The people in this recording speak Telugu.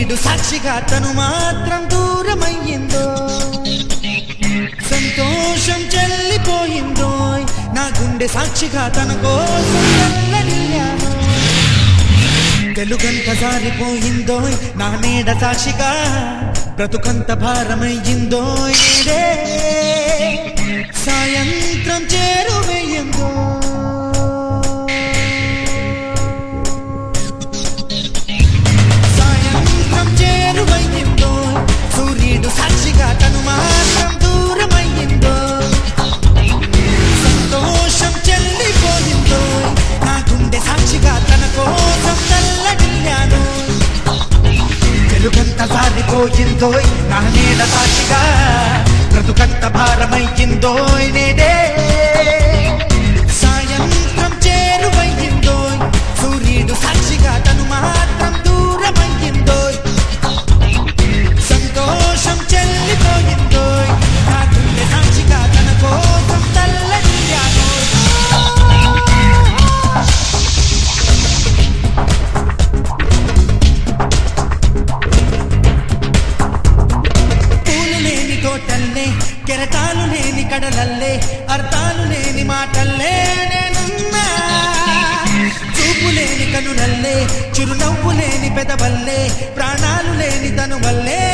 సూర్యుడు సాక్షిగా తను మాత్రం దూరమయ్యిందో సంతోషం చెల్లిపోయిందో నా గుండె సాక్షిగా తన కోసం చల్లడిల్లాను వెలుగంత జారిపోయిందో నా నీడ సాక్షిగా బ్రతుకంత భారమయ్యిందో ఈడే సాయంత్రం చేరువయ్యిందో సాయంత్రం చేరువయ్యిందో సూర్యుడు సాక్షిగా తను మాత్రం దూరమయ్యిందో సంతోషం చెల్లిపోయిందో నా గుండె సాక్షిగా తన కోసం చల్లడిల్లాను వెలుగంత సారిపోయిందో నా నీడ సాక్షిగా బ్రతుకంత భారమయ్యిందో నేడే సాయంత్రం చేరువయ్యిందో సూర్యుడు సాక్షిగా తను మాత్రం దూరమయ్యిందో సంతోషం చెల్లిపోయిందో నా గుండె సాక్షిగా తన కోసం తల్లడిల్లాను పూలు లేని తోటల్లే కెరటాలు లేని కడలల్లే అర్థాలు లేని మాటల్లే నేనున్నా చూపు లేని కనులల్లే చిరునవ్వు లేని పెదవల్లే ప్రాణాలు లేని తను వల్లే